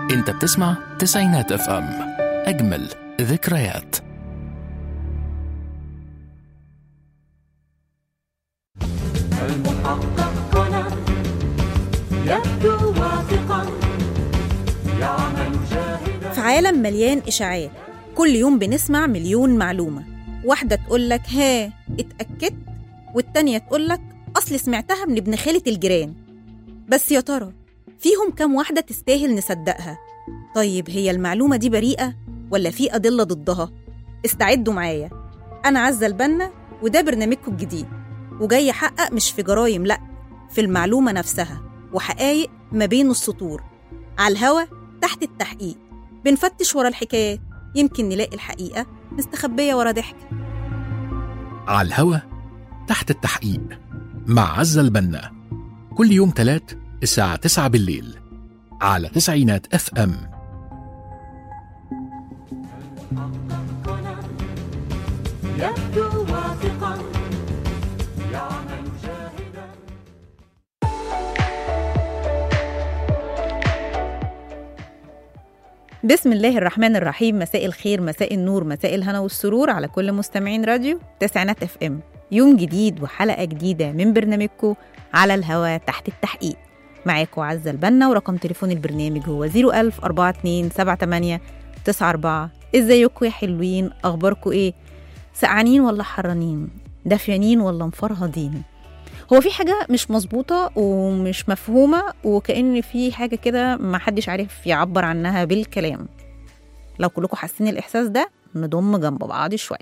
انت بتسمع تسعينات اف ام اجمل ذكريات المحقق كونان يبدو واثقا يعمل جاهدا في عالم مليان إشاعات كل يوم بنسمع مليون معلومة واحدة تقولك ها اتأكدت والتانية تقولك أصل سمعتها من ابن خالة الجيران بس يا ترى فيهم كام واحدة تستاهل نصدقها طيب هي المعلومة دي بريئة ولا في أدلة ضدها استعدوا معايا أنا عزة البنا وده برنامجكم الجديد وجاي أحقق مش في جرايم لأ في المعلومة نفسها وحقايق ما بين السطور على الهوا تحت التحقيق بنفتش ورا الحكايات يمكن نلاقي الحقيقة مستخبية ورا ضحك على الهوا تحت التحقيق مع عزة البنا كل يوم تلات الساعة 9 بالليل على تسعينات اف ام كونان يبدو واثقا يعمل جاهدا بسم الله الرحمن الرحيم مساء الخير مساء النور مساء الهنا والسرور على كل مستمعين راديو تسعينات اف ام يوم جديد وحلقة جديدة من برنامجكم على الهوا تحت التحقيق معاكم عزة البنا ورقم تليفون البرنامج هو 01000 42 78 94 ازيكم يا حلوين اخباركم ايه سقعانين ولا حرانين دافيانين ولا مفرهدين هو في حاجة مش مظبوطة ومش مفهومة وكأن في حاجة كده ما حدش عارف يعبر عنها بالكلام لو كلكم حاسين الإحساس ده نضم جنب بعض شوية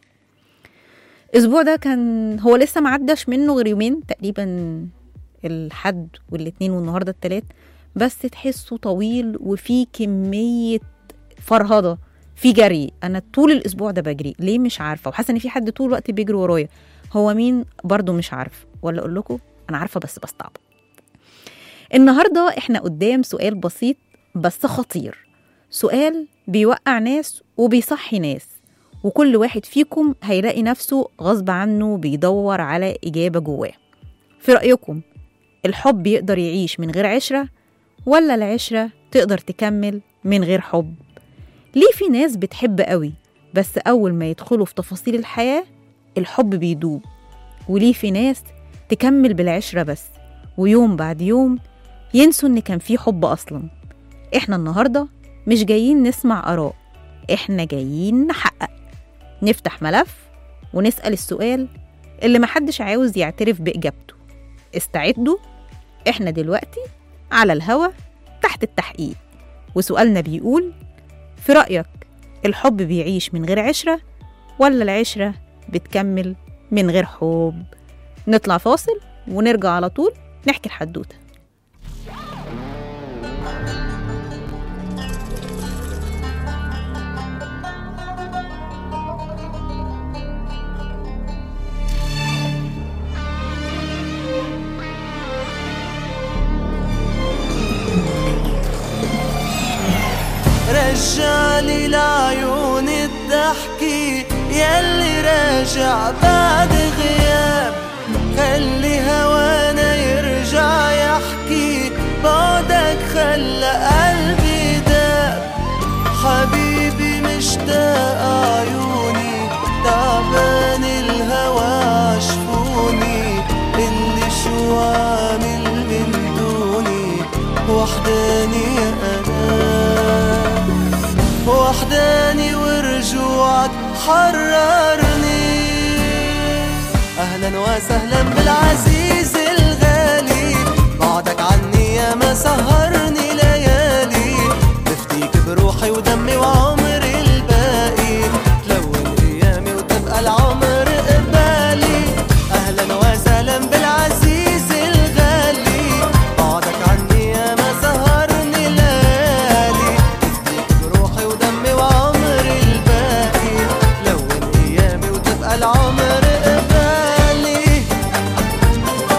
الأسبوع ده كان هو لسه ما عداش منه غير يومين تقريبا الحد والاثنين والنهارده التلات بس تحسه طويل وفي كمية فرهضة في جري أنا طول الأسبوع ده بجري ليه مش عارفة وحاسة إن في حد طول الوقت بيجري ورايا هو مين برضو مش عارف ولا أقول لكم أنا عارفة بس بستعبط النهارده احنا قدام سؤال بسيط بس خطير سؤال بيوقع ناس وبيصحي ناس وكل واحد فيكم هيلاقي نفسه غصب عنه بيدور على إجابة جواه في رأيكم الحب يقدر يعيش من غير عشرة ولا العشرة تقدر تكمل من غير حب ليه في ناس بتحب قوي بس أول ما يدخلوا في تفاصيل الحياة الحب بيدوب وليه في ناس تكمل بالعشرة بس ويوم بعد يوم ينسوا إن كان في حب أصلا إحنا النهاردة مش جايين نسمع آراء إحنا جايين نحقق نفتح ملف ونسأل السؤال اللي محدش عاوز يعترف بإجابته استعدوا إحنا دلوقتي على الهوا تحت التحقيق وسؤالنا بيقول في رأيك الحب بيعيش من غير عشرة ولا العشرة بتكمل من غير حب نطلع فاصل ونرجع على طول نحكي الحدوتة رجعلي لعيون الضحكي يلي راجع بعد غياب خلي هوانا يرجع يحكي بعدك خلى قلبي داب حبيبي مشتاق عيوني تعبان الهوى عشفوني اللي شو عامل من دوني وحداني انا وحداني ورجوعك حررني اهلا وسهلا بالعزيز الغالي بعدك عني يا ما سهرني ليالي بفديك بروحي ودمي وعمري الباقي تلون ايامي وتبقى العمر قبالي اهلا وسهلا بالعزيز الغالي بعدك عني يا ما سهرني ليالي بفديك بروحي ودمي وعمري الباقي لون ايامي وتبقى العمر قبالي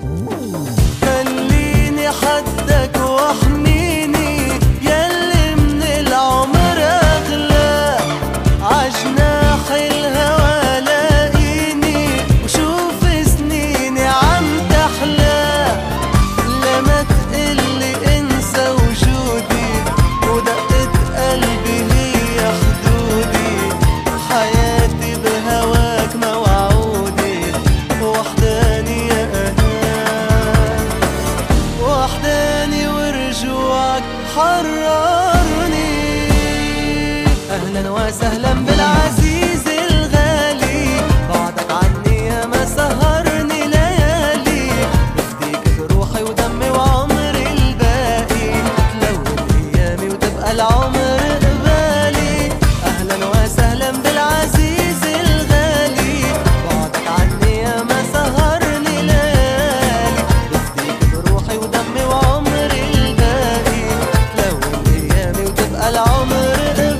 خليني حدك واحميني ياللي من العمر اغلى عجناح الهوى لاقيني وشوف سنيني عم تحلى لما تقلي انسى وجودي ودقة قلبي هي خدودي حياتي بهواك موعودي وحداني يا أهان وحداني ورجوعك حررني اهلا وسهلا بالعزيز الغالي بعدك عني يا ما سهرني ليالي بفديك بروحي ودمي وعمري الباقي تلون ايامي وتبقى العمر قبالي اهلا وسهلا بالعزيز الغالي بعدك عني يا ما سهرني ليالي بفديك بروحي ودمي وعمري الباقي تلون ايامي وتبقى العمر قبالي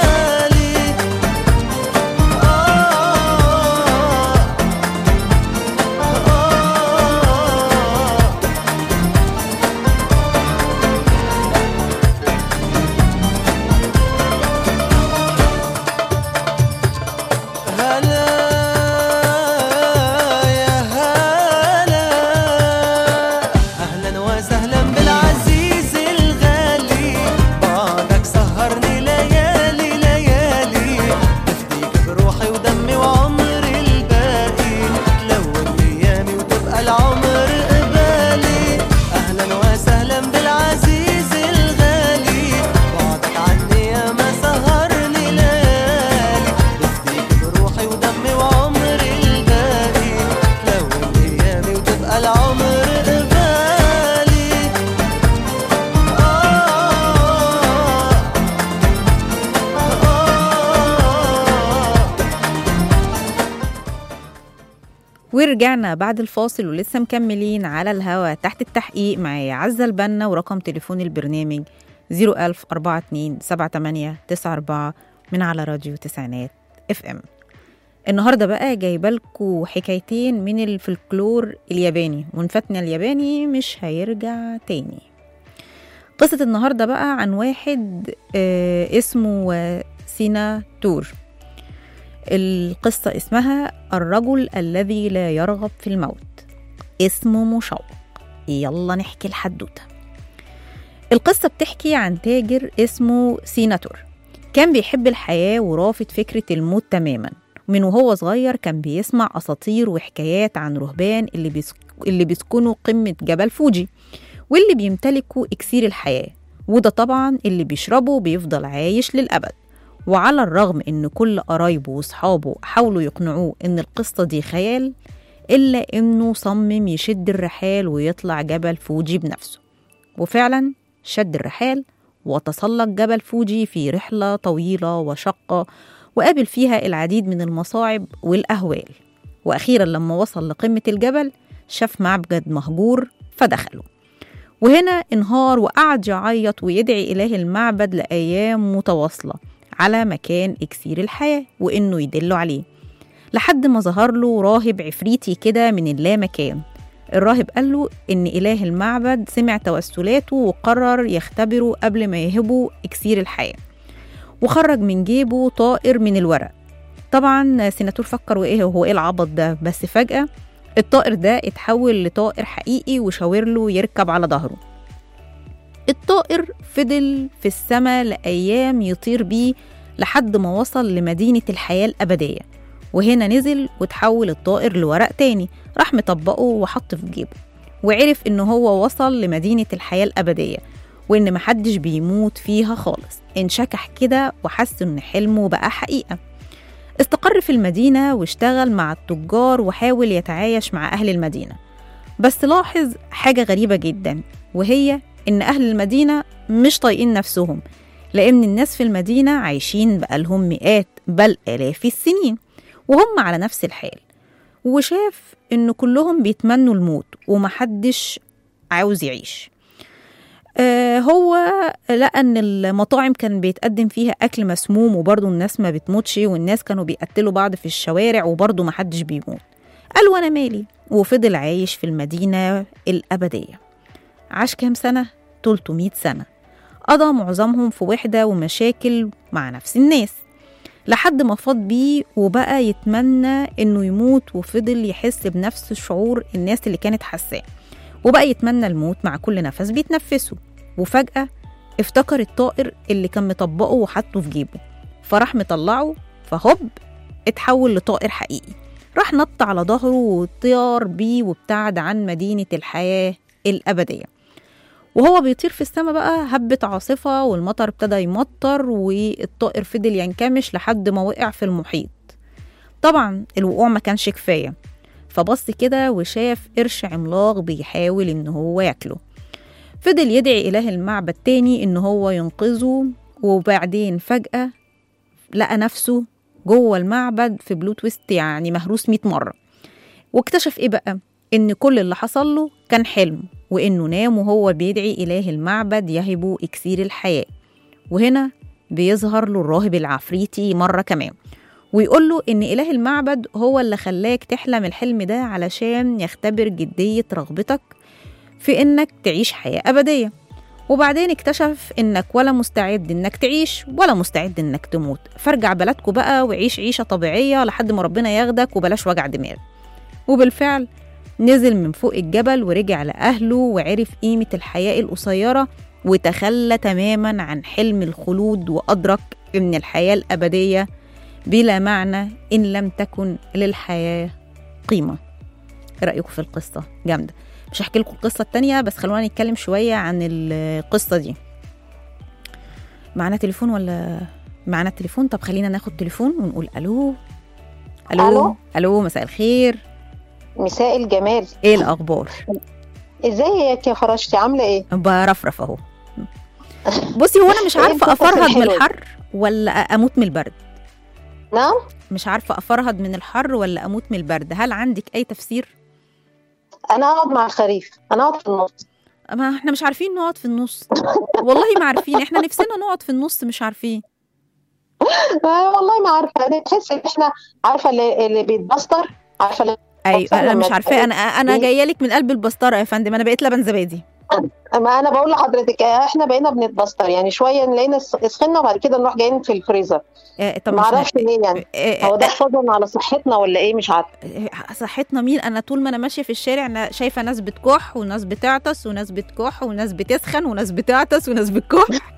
آه آه هلا يا هلا اهلا وسهلا بالعزيز الغالي بعدك سهرني ليالي ليالي بفديك بروحي ودمي وعمري الباقي تلون ايامي وتبقى العمر قبالي اهلا وسهلا بالعزيز الغالي بعدك عني يا ما سهرني ليالي بفديك بروحي ودمي وعمري الباقي تلون ايامي وتبقى العمر قبالي آه آه ورجعنا بعد الفاصل ولسه مكملين على الهوا تحت التحقيق معايا عزة البنا ورقم تليفون البرنامج 01000 42 78 94 من على راديو تسعينات اف ام النهارده بقى جايبه لكم حكايتين من الفلكلور الياباني وانفتنا الياباني مش هيرجع تاني قصة النهارده بقى عن واحد آه اسمه آه، سينا تور القصة اسمها الرجل الذي لا يرغب في الموت اسمه مشوق يلا نحكي الحدوتة القصة بتحكي عن تاجر اسمه سيناتور كان بيحب الحياة ورافض فكرة الموت تماما من وهو صغير كان بيسمع أساطير وحكايات عن رهبان اللي, بيسك... اللي بيسكنوا قمة جبل فوجي واللي بيمتلكوا إكسير الحياة وده طبعا اللي بيشربه بيفضل عايش للأبد وعلى الرغم إن كل قرايبه وصحابه حاولوا يقنعوه إن القصة دي خيال إلا إنه صمم يشد الرحال ويطلع جبل فوجي بنفسه وفعلا شد الرحال وتسلق جبل فوجي في رحلة طويلة وشاقة وقابل فيها العديد من المصاعب والأهوال وأخيرا لما وصل لقمة الجبل شاف معبد مهجور فدخله وهنا انهار وقعد يعيط ويدعي إله المعبد لأيام متواصلة على مكان إكسير الحياة وإنه يدله عليه لحد ما ظهر له راهب عفريتي كده من اللامكان الراهب قال له إن إله المعبد سمع توسلاته وقرر يختبره قبل ما يهبه إكسير الحياة وخرج من جيبه طائر من الورق طبعا سيناتور فكر وايه هو ايه العبط ده بس فجأة الطائر ده اتحول لطائر حقيقي وشاور له يركب على ظهره الطائر فضل في السماء لأيام يطير بيه لحد ما وصل لمدينة الحياة الأبدية وهنا نزل وتحول الطائر لورق تاني راح مطبقه وحطه في جيبه وعرف إن هو وصل لمدينة الحياة الأبدية وإن محدش بيموت فيها خالص انشكح كده وحس إن حلمه بقى حقيقة استقر في المدينة واشتغل مع التجار وحاول يتعايش مع أهل المدينة بس لاحظ حاجة غريبة جدا وهي إن أهل المدينة مش طايقين نفسهم لأن الناس في المدينة عايشين بقالهم مئات بل آلاف السنين وهم على نفس الحال وشاف إن كلهم بيتمنوا الموت ومحدش عاوز يعيش آه هو لقى ان المطاعم كان بيتقدم فيها اكل مسموم وبرضه الناس ما بتموتش والناس كانوا بيقتلوا بعض في الشوارع وبرضه محدش بيموت قال وانا مالي وفضل عايش في المدينة الأبدية عاش كام سنة؟ 300 سنة قضى معظمهم في وحدة ومشاكل مع نفس الناس لحد ما فاض بيه وبقى يتمنى انه يموت وفضل يحس بنفس شعور الناس اللي كانت حاساه وبقى يتمنى الموت مع كل نفس بيتنفسه وفجأة افتكر الطائر اللي كان مطبقه وحطه في جيبه فراح مطلعه فهوب اتحول لطائر حقيقي راح نط على ظهره وطير بيه وابتعد عن مدينة الحياة الأبدية وهو بيطير في السماء بقى هبت عاصفة والمطر ابتدى يمطر والطائر فضل ينكمش لحد ما وقع في المحيط طبعا الوقوع ما كانش كفاية فبص كده وشاف قرش عملاق بيحاول ان هو ياكله فضل يدعي إله المعبد تاني ان هو ينقذه وبعدين فجأة لقى نفسه جوه المعبد في بلو تويست يعني مهروس 100 مرة واكتشف ايه بقى ان كل اللي حصل له كان حلم وانه نام وهو بيدعي اله المعبد يهبه اكسير الحياة وهنا بيظهر له الراهب العفريتي مرة كمان ويقول له ان اله المعبد هو اللي خلاك تحلم الحلم ده علشان يختبر جدية رغبتك في انك تعيش حياة ابدية وبعدين اكتشف انك ولا مستعد انك تعيش ولا مستعد انك تموت فارجع بلدكوا بقى وعيش عيشة طبيعية لحد ما ربنا ياخدك وبلاش وجع دماغ وبالفعل نزل من فوق الجبل ورجع لأهله وعرف قيمة الحياة القصيرة وتخلى تماما عن حلم الخلود وأدرك إن الحياة الأبدية بلا معنى إن لم تكن للحياة قيمة إيه رأيكم في القصة؟ جامدة مش هحكي لكم القصة التانية بس خلونا نتكلم شوية عن القصة دي معانا تليفون ولا معانا التليفون طب خلينا ناخد تليفون ونقول ألو ألو ألو. ألو مساء الخير مساء الجمال إيه الأخبار؟ ازيك يا خرجتي عامله ايه برفرف اهو بصي هو انا مش إيه عارفه القصص افرهد من الحلوة دي؟ الحر ولا اموت من البرد نعم مش عارفه افرهد من الحر ولا اموت من البرد هل عندك اي تفسير انا اقعد مع الخريف انا اقعد في النص ما احنا مش عارفين نقعد في النص والله ما عارفين احنا نفسنا نقعد في النص مش عارفين آه والله ما عارفه انا تحس ان احنا عارفه اللي, اللي بيتبستر عارفه اللي ايوه فعلا انا مش ما عارفاه انا انا إيه؟ جايه لك من قلب البسطره يا فندم انا بقيت لبن زبادي ما انا بقول لحضرتك آه، احنا بقينا بنتبستر يعني شويه نلاقينا س- سخنا وبعد كده نروح جايين في الفريزر آه، طب ما مش اعرفش ليه يعني آه، هو ده آه، حفاظا على صحتنا ولا ايه مش عارفه آه، صحتنا مين انا طول ما انا ماشيه في الشارع انا شايفه ناس بتكح وناس بتعطس وناس بتكح وناس بتسخن وناس بتعطس وناس بتكح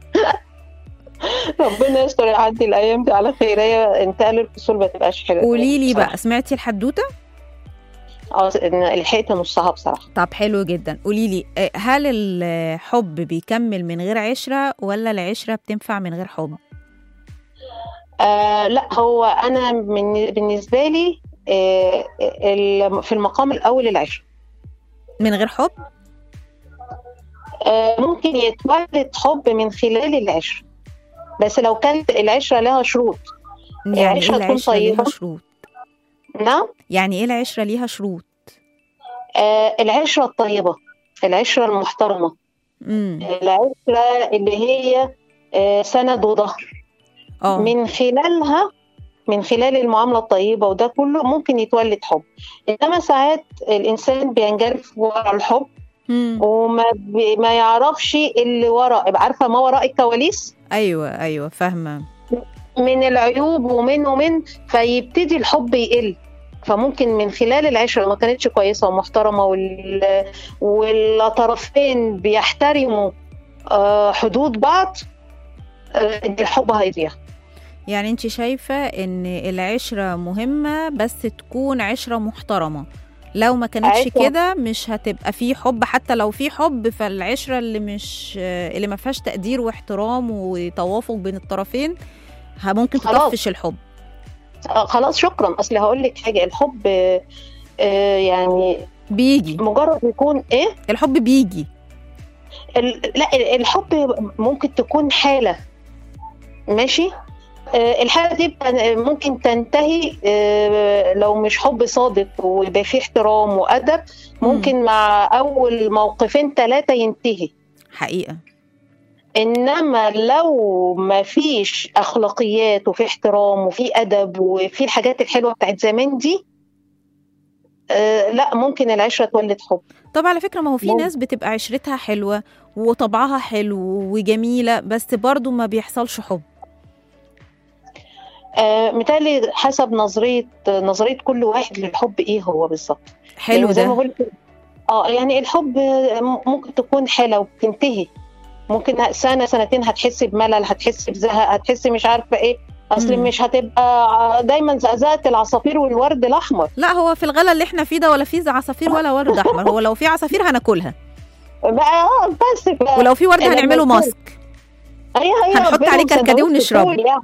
ربنا يستر يعدي الايام دي على خير هي انتقال الفصول ما تبقاش حلوه قولي لي بصراحة. بقى سمعتي الحدوته اه إن لحقت نصها بصراحه طب حلو جدا قولي لي آه، هل الحب بيكمل من غير عشرة ولا العشرة بتنفع من غير حب آه لا هو انا من بالنسبه لي آه ال- في المقام الاول العشره من غير حب آه ممكن يتولد حب من خلال العشره بس لو كانت العشره لها شروط يعني ايه العشرة تكون العشرة ليها طيبة. شروط نعم يعني ايه العشرة ليها شروط آه العشره الطيبه العشره المحترمه امم العشره اللي هي آه سند وظهر اه من خلالها من خلال المعاملة الطيبة وده كله ممكن يتولد حب إنما ساعات الإنسان بينجرف ورا الحب مم. وما بي ما يعرفش اللي ورا يبقى عارفة ما وراء الكواليس ايوه ايوه فاهمة من العيوب ومن ومن فيبتدي الحب يقل فممكن من خلال العشرة لو ما كانتش كويسة ومحترمة وال... والطرفين بيحترموا آه، حدود بعض آه، الحب هيضيع يعني انت شايفة ان العشرة مهمة بس تكون عشرة محترمة لو ما كانتش عشرة. كده مش هتبقى في حب حتى لو في حب فالعشرة اللي مش اللي ما فيهاش تقدير واحترام وتوافق بين الطرفين ه- ممكن خلاص. تطفش الحب آه، خلاص شكرا اصل هقول لك حاجه الحب آه، آه، يعني بيجي مجرد يكون ايه الحب بيجي ال- لا الحب ممكن تكون حاله ماشي آه، الحاله دي بت- ممكن تنتهي آه، لو مش حب صادق ويبقى فيه احترام وادب ممكن مع اول موقفين ثلاثه ينتهي حقيقة انما لو ما فيش اخلاقيات وفي احترام وفي ادب وفي الحاجات الحلوه بتاعت زمان دي آه لا ممكن العشره تولد حب طب على فكرة ما هو في ممكن. ناس بتبقى عشرتها حلوة وطبعها حلو وجميلة بس برضو ما بيحصلش حب آه متهيألي حسب نظريه نظريه كل واحد للحب ايه هو بالظبط حلو يعني زي ما ده قلت اه يعني الحب ممكن تكون حالة وبتنتهي ممكن سنة سنتين هتحس بملل هتحس بزهق هتحس مش عارفة ايه اصل مم. مش هتبقى دايما زقزقة العصافير والورد الاحمر لا هو في الغلا اللي احنا فيه ده ولا فيه عصافير ولا ورد احمر هو لو في عصافير هناكلها بقى اه بس بقى ولو في ورد لما هنعمله يكون- ماسك هي هي هنحط بينهم عليه كركديه سندوتش ونشربه. فول يعني.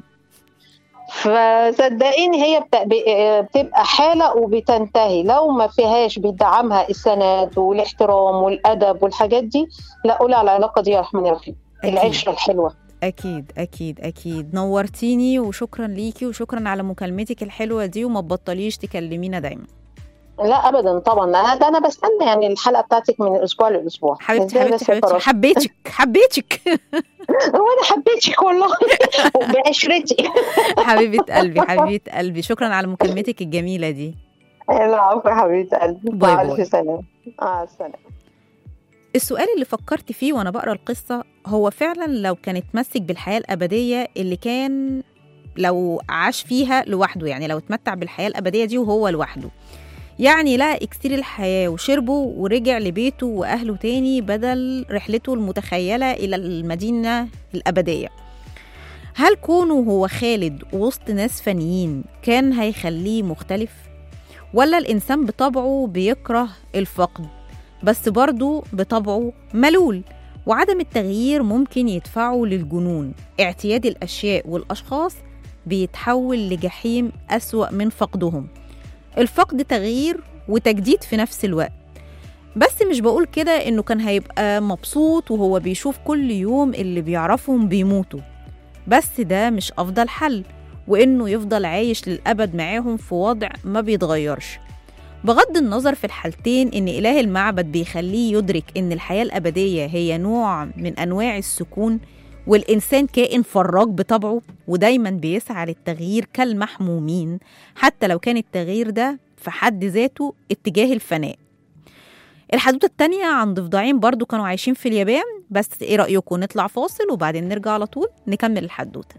فصدقيني هي بت- ب- بتبقى حالة وبتنتهي لو ما فيهاش بيدعمها السند والاحترام والأدب والحاجات دي لا قولي على العلاقة دي يا رحمن يا رحيم أكيد. العشرة الحلوة اكيد اكيد اكيد نورتيني وشكرا ليكي وشكرا على مكالمتك الحلوه دي وما تبطليش تكلمينا دايما لا ابدا طبعا انا ده انا بستنى يعني الحلقه بتاعتك من الاسبوع للاسبوع حبيبتي إزاي حبيبتي بس يا حبيبتي فراس؟ حبيتك حبيتك وانا حبيتك والله بعشرتي حبيبه قلبي حبيبه قلبي شكرا على مكالمتك الجميله دي العفو يا حبيبه قلبي باي مع باي. الف سلامه مع السلامه السؤال اللي فكرت فيه وانا بقرا القصه هو فعلا لو كان اتمسك بالحياه الابديه اللي كان لو عاش فيها لوحده يعني لو اتمتع بالحياه الابديه دي وهو لوحده يعني لقى اكسير الحياه وشربه ورجع لبيته واهله تاني بدل رحلته المتخيله الى المدينه الابديه هل كونه هو خالد وسط ناس فانيين كان هيخليه مختلف ولا الانسان بطبعه بيكره الفقد بس برضه بطبعه ملول وعدم التغيير ممكن يدفعه للجنون اعتياد الأشياء والأشخاص بيتحول لجحيم أسوأ من فقدهم الفقد تغيير وتجديد في نفس الوقت بس مش بقول كده إنه كان هيبقى مبسوط وهو بيشوف كل يوم اللي بيعرفهم بيموتوا بس ده مش أفضل حل وإنه يفضل عايش للأبد معاهم في وضع ما بيتغيرش بغض النظر في الحالتين ان اله المعبد بيخليه يدرك ان الحياه الابديه هي نوع من انواع السكون والانسان كائن فراج بطبعه ودايما بيسعى للتغيير كالمحمومين حتى لو كان التغيير ده في حد ذاته اتجاه الفناء الحدوته التانية عن ضفدعين برضو كانوا عايشين في اليابان بس ايه رأيكم نطلع فاصل وبعدين نرجع على طول نكمل الحدوتة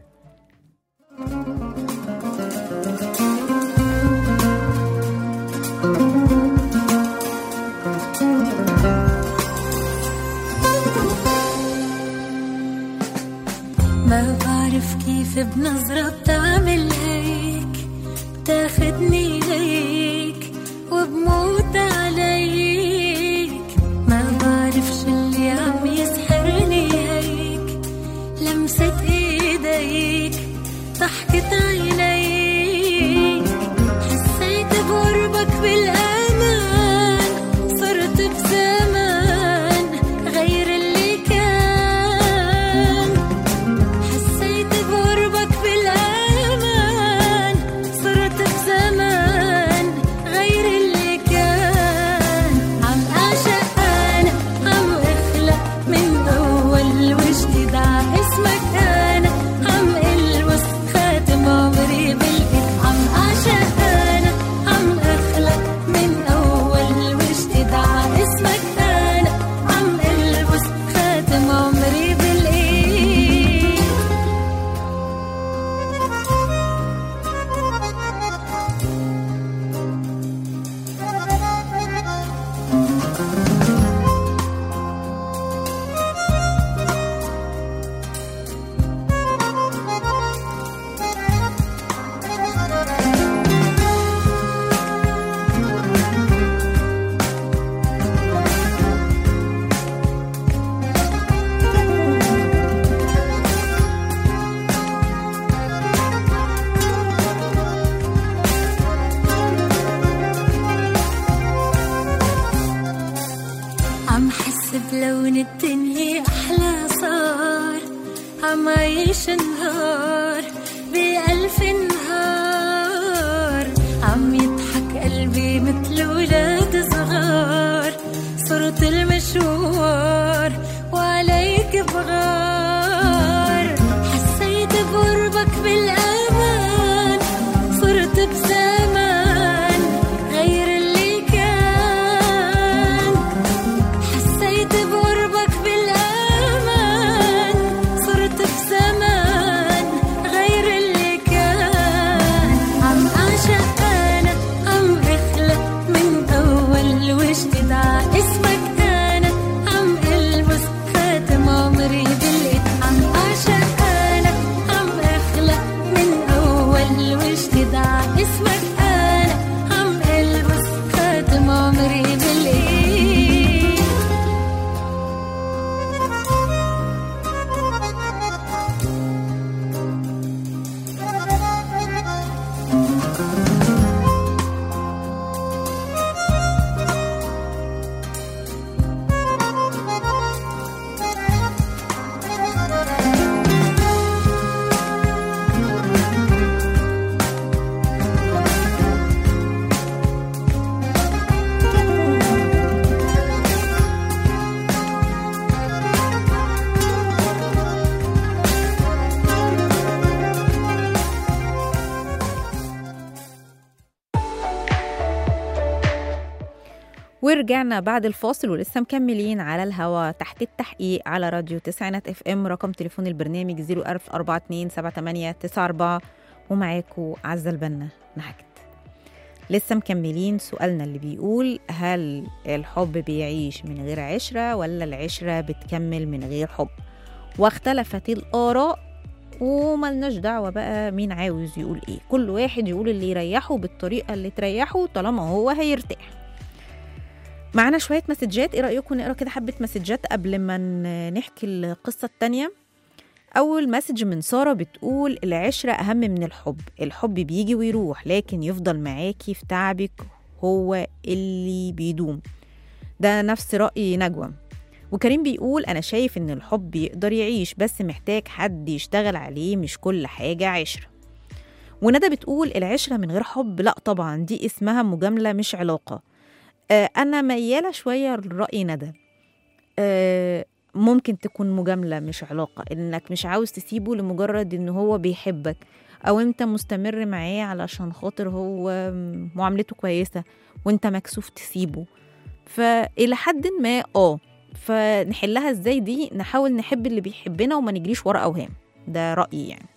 ما بعرف كيف بنظرة بتعمل هيك بتاخدني ليك وبموت عليك ما بعرف شو اللي عم يسحرني هيك لمسة ايديك ضحكة عينيك حسيت بقربك بالامان صرت بزمان غير اللي كان حسيت بقربك بالأمان صرت بزمان غير اللي كان عم أعشق أنا عم أخلق من أول وجديد ع اسمك أنا عم ألبس خاتم عمري بالإيد عم أعشق أنا عم أخلق من أول وجديد ع اسمك أنا عم ألبس خاتم عمري بالإيد عم حس بلون الدنيا أحلى صار عم عيش نهار بألف نهار عم يضحك قلبي مثل ولاد صغار صرت المشوار وعليك بغار حسيت بقربك بالأمان صرت بزمان غير اللي كان ورجعنا بعد الفاصل ولسه مكملين على الهوا تحت التحقيق على راديو تسعينات اف ام رقم تليفون البرنامج 01042 ومعاكم عزة البنا نحكت لسه مكملين سؤالنا اللي بيقول هل الحب بيعيش من غير عشرة ولا العشرة بتكمل من غير حب واختلفت الآراء وملناش دعوة بقى مين عاوز يقول ايه كل واحد يقول اللي يريحه بالطريقة اللي تريحه طالما هو هيرتاح معانا شوية مسجات ايه رأيكم نقرا كده حبة مسجات قبل ما ن- نحكي القصة التانية أول مسج من سارة بتقول العشرة أهم من الحب الحب بيجي ويروح لكن يفضل معاكي في تعبك هو اللي بيدوم ده نفس رأي نجوى وكريم بيقول أنا شايف إن الحب يقدر يعيش بس محتاج حد يشتغل عليه مش كل حاجة عشرة وندى بتقول العشرة من غير حب لا طبعا دي اسمها مجاملة مش علاقة آه أنا ميالة شوية لرأي ندى آه ممكن تكون مجاملة مش علاقة إنك مش عاوز تسيبه لمجرد إن هو بيحبك أو أنت مستمر معاه علشان خاطر هو معاملته كويسة وأنت مكسوف تسيبه فإلى حد ما آه فنحلها إزاي دي نحاول نحب اللي بيحبنا وما نجريش ورا أوهام ده رأيي يعني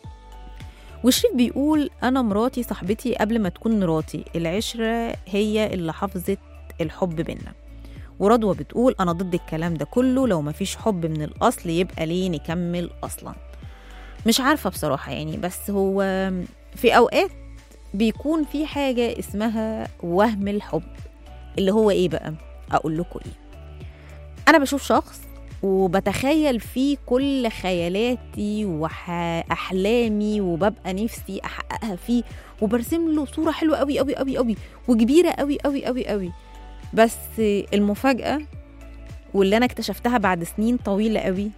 وشريف بيقول أنا مراتي صاحبتي قبل ما تكون مراتي العشرة هي اللي حافظت الحب بينا ورضوى بتقول أنا ضد الكلام ده كله لو مفيش حب من الأصل يبقى ليه نكمل أصلا مش عارفة بصراحة يعني بس هو في أوقات بيكون في حاجة اسمها وهم الحب اللي هو إيه بقى أقول لكم إيه أنا بشوف شخص وبتخيل فيه كل خيالاتي وأحلامي وببقى نفسي أحققها فيه وبرسم له صورة حلوة قوي قوي قوي قوي وكبيرة قوي قوي قوي قوي بس المفاجأة واللي أنا اكتشفتها بعد سنين طويلة قوي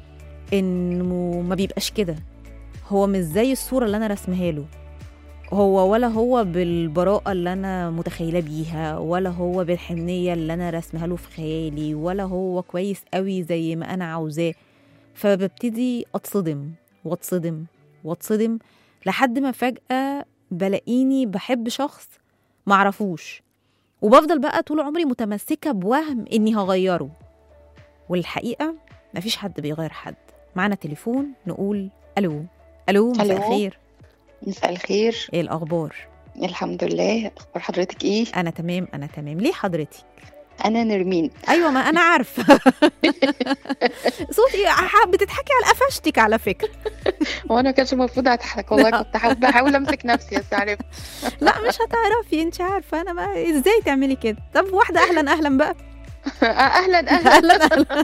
إنه ما بيبقاش كده هو مش زي الصورة اللي أنا رسمها له هو ولا هو بالبراءة اللي أنا متخيلة بيها ولا هو بالحنية اللي أنا رسمها له في خيالي ولا هو كويس قوي زي ما أنا عاوزاه فببتدي أتصدم واتصدم واتصدم لحد ما فجأة بلاقيني بحب شخص معرفوش وبفضل بقى طول عمري متمسكة بوهم إني هغيره والحقيقة مفيش حد بيغير حد معانا تليفون نقول ألو ألو مساء ألو. الخير مساء الخير إيه الأخبار الحمد لله اخبار حضرتك ايه أنا تمام أنا تمام ليه حضرتك انا نرمين أيوة ما أنا عارفة صوتي ح- بتضحكي على قفشتك على فكرة وانا ما كانش المفروض اضحك والله لا. كنت حاول- بحاول امسك نفسي بس عرفت لا مش هتعرفي انت عارفة أنا ما إزاي تعملي كده طب واحدة أهلا أهلا بقى اهلا اهلا أهلا أهلا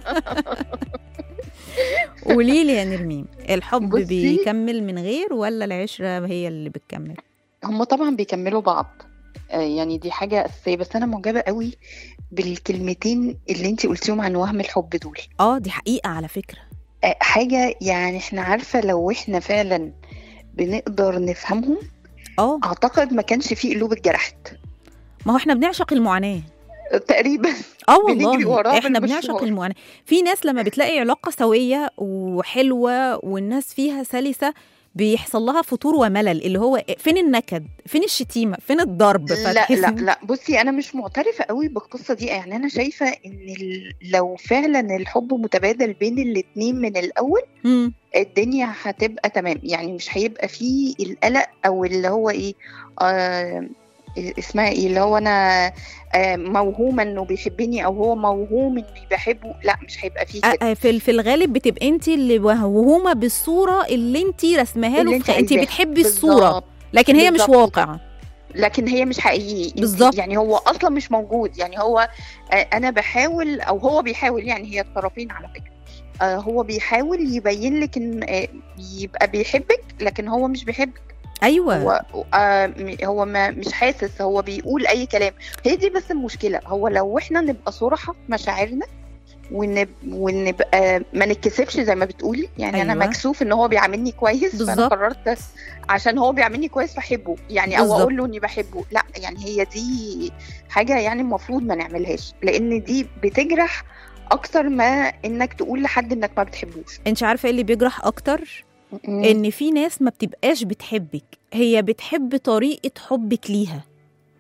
قولي لي يا نرمين الحب بصي. بيكمل من غير ولا العشرة هي اللي بتكمل هم طبعا بيكملوا بعض آه، يعني دي حاجة أساسية بس أنا معجبة قوي بالكلمتين اللي انتي قلتيهم عن وهم الحب دول اه دي حقيقة على فكرة آه، حاجة يعني احنا عارفة لو احنا فعلا بنقدر نفهمهم اه أعتقد ما كانش في قلوب اتجرحت ما هو احنا بنعشق المعاناة آه، تقريبا اه بنجري والله وراه احنا بنعشق بالمشوار. المعاناة في ناس لما بتلاقي علاقة سوية وحلوة والناس فيها سلسة بيحصل لها فتور وملل اللي هو فين النكد فين الشتيمة فين الضرب لا فتحس لا إن- لا بصي انا مش معترفه قوي بالقصه دي يعني انا شايفه ان ال- لو فعلا الحب متبادل بين الاتنين من الاول مم. الدنيا هتبقى تمام يعني مش هيبقى فيه القلق او اللي هو ايه آه اسمها ايه اللي هو انا آه موهومه انه بيحبني او هو موهوم اني بحبه لا مش هيبقى فيه كده آه، آه، في في الغالب بتبقى انت اللي موهومه بالصوره اللي انت رسمها اللي له انت في- انت عايزاها. بتحبي الصوره بالظبط. لكن هي مش بالظبط. واقع لكن هي مش حقيقي انت- بالظبط. يعني هو اصلا مش موجود يعني هو آه، انا بحاول او هو بيحاول يعني هي الطرفين على فكره آه، هو بيحاول يبين لك ان آه، يبقى بيحبك لكن هو مش بيحبك ايوه هو آه، م- هو ما مش حاسس هو بيقول اي كلام هي دي بس المشكله هو لو احنا نبقى صراحه في مشاعرنا ونب... ونبقى ما نتكسفش زي ما بتقولي يعني انا أيوة. مكسوف ان هو بيعاملني كويس فانا بالظبط. قررت عشان هو بيعاملني كويس بحبه يعني او بالظبط. اقول له اني بحبه لا يعني هي دي حاجه يعني المفروض ما نعملهاش لان دي بتجرح اكتر ما انك تقول لحد انك ما بتحبوش انت عارفه ايه اللي بيجرح اكتر م- ان في ناس ما بتبقاش بتحبك هي بتحب طريقه حبك ليها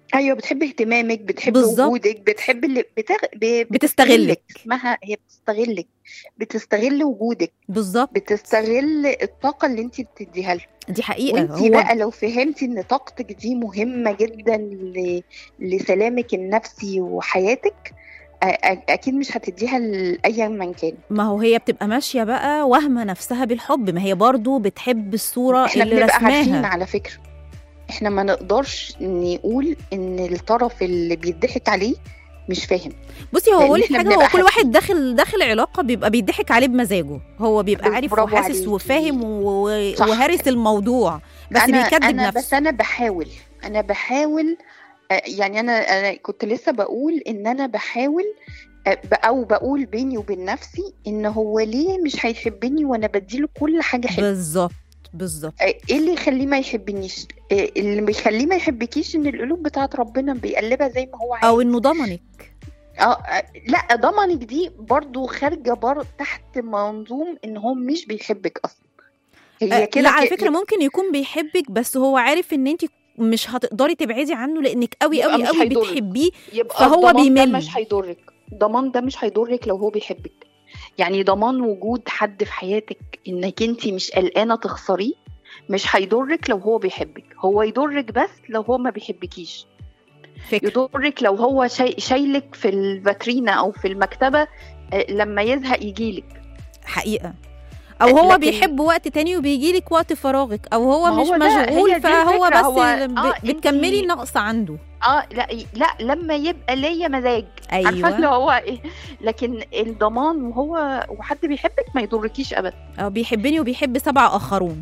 ايوه بتحب اهتمامك بتحب بالظبط. وجودك بتحب اللي بتغ... ب... بتستغلك. اسمها هي بتستغلك بتستغل وجودك بالظبط بتستغل الطاقه اللي انت بتديها لها دي حقيقه وانت هو بقى لو فهمتي ان طاقتك دي مهمه جدا ل... لسلامك النفسي وحياتك أ... أ... اكيد مش هتديها لاي من كان ما هو هي بتبقى ماشيه بقى وهمه نفسها بالحب ما هي برضو بتحب الصوره احنا اللي بنبقى عارفين رسماها على فكره احنا ما نقدرش نقول ان الطرف اللي بيضحك عليه مش فاهم بصي هو لأن بقول لك إحنا حاجه هو بنبقى كل واحد حاسين. داخل داخل علاقه بيبقى بيضحك عليه بمزاجه هو بيبقى عارف برافو وحاسس عليكي. وفاهم و- صح. وهارس الموضوع بس انا بيكذب انا بس نفسه انا بحاول انا بحاول آه، يعني انا انا كنت لسه بقول ان انا بحاول آه، ب- او بقول بيني وبين نفسي ان هو ليه مش هيحبني وانا بديله كل حاجه حلوه بالظبط بالظبط آه، ايه اللي يخليه ما يحبنيش آه، اللي بيخليه ما يحبكيش ان القلوب بتاعت ربنا بيقلبها زي ما هو عايز او انه ضمنك اه آه، لا ضمنك دي برضو خارجه بر تحت منظوم ان هو مش بيحبك اصلا آه، هي كده لا على كده- فكره ممكن يكون بيحبك بس هو عارف ان انت مش هتقدري تبعدي عنه لانك قوي يبقى قوي مش قوي هيضرك. بتحبيه يبقى فهو الضمان ده بيمل. مش هيضرك ضمان ده مش هيضرك لو هو بيحبك يعني ضمان وجود حد في حياتك انك انت مش قلقانه تخسريه مش هيضرك لو هو بيحبك هو يضرك بس لو هو ما بيحبكيش فكره يضرك لو هو شاي شايلك في الفاترينا او في المكتبه آه، لما يزهق يجيلك حقيقه او هو لكن- بيحب وقت تاني وبيجي لك وقت فراغك او هو ما مش هو ده- هي مشغول دي فهو الفكرة. بس هو- ب- آه، بتكملي انتي- النقص عنده اه لا لا لما يبقى ليا مزاج عارفه اللي ايوه هو ايه لكن الضمان وهو وحد بيحبك ما يضركيش ابدا او بيحبني وبيحب سبع اخرون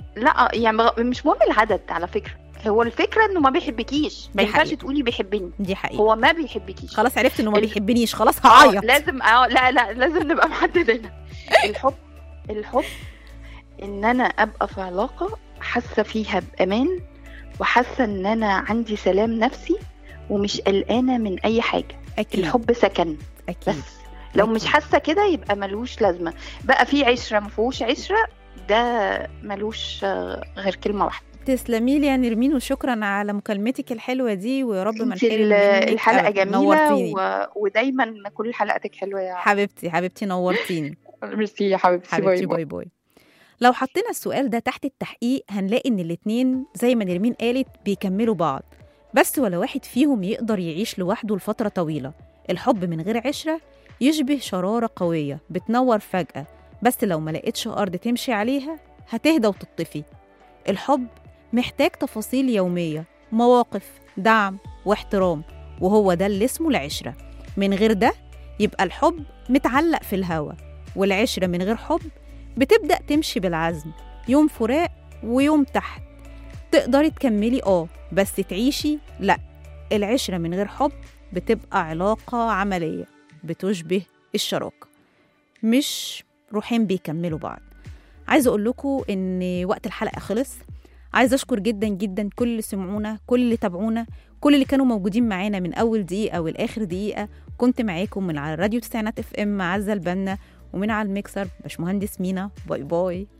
لا يعني مغ- مش مهم العدد على فكره هو الفكره انه ما بيحبكيش ما دي ينفعش حقيقة. تقولي بيحبني دي حقيقه هو ما بيحبكيش خلاص عرفت انه ما ال- بيحبنيش خلاص آه، هعيط لازم اه لا لا لازم نبقى محددين الحب الحب ان انا ابقى في علاقه حاسه فيها بامان وحاسه ان انا عندي سلام نفسي ومش قلقانه من اي حاجه اكيد الحب سكن اكيد بس لو مش أكيد. حاسه كده يبقى ملوش لازمه بقى في عشره ما فيهوش عشره ده ملوش آه، غير كلمه واحده تسلمي لي يا نرمين وشكرا على مكالمتك الحلوه دي ويا رب ما انت نحرم ال- منك الحلقه أبداً. جميله نورتيني و... ودايما كل حلقاتك حلوه يا حبيبتي حبيبتي نورتيني ميرسي يا حبيبتي حبيبتي باي باي لو حطينا السؤال ده تحت التحقيق هنلاقي ان الاتنين زي ما نرمين قالت بيكملوا بعض بس ولا واحد فيهم يقدر يعيش لوحده لفترة طويلة الحب من غير عشرة يشبه شرارة قوية بتنور فجأة بس لو ما لقيتش أرض تمشي عليها هتهدى وتطفي الحب محتاج تفاصيل يومية مواقف دعم واحترام وهو ده اللي اسمه العشرة من غير ده يبقى الحب متعلق في الهوا والعشرة من غير حب بتبدأ تمشي بالعزم يوم فراق ويوم تحت تقدري تكملي اه بس تعيشي لا العشرة من غير حب بتبقى علاقة عملية بتشبه الشراكة مش روحين بيكملوا بعض عايزة أقول لكم إن وقت الحلقة خلص عايزة أشكر جدا جدا كل اللي سمعونا كل اللي تابعونا كل اللي كانوا موجودين معانا من أول دقيقة والآخر دقيقة كنت معاكم من على راديو تسعينات اف ام عزة البنا ومن على الميكسر باشمهندس مينا باي باي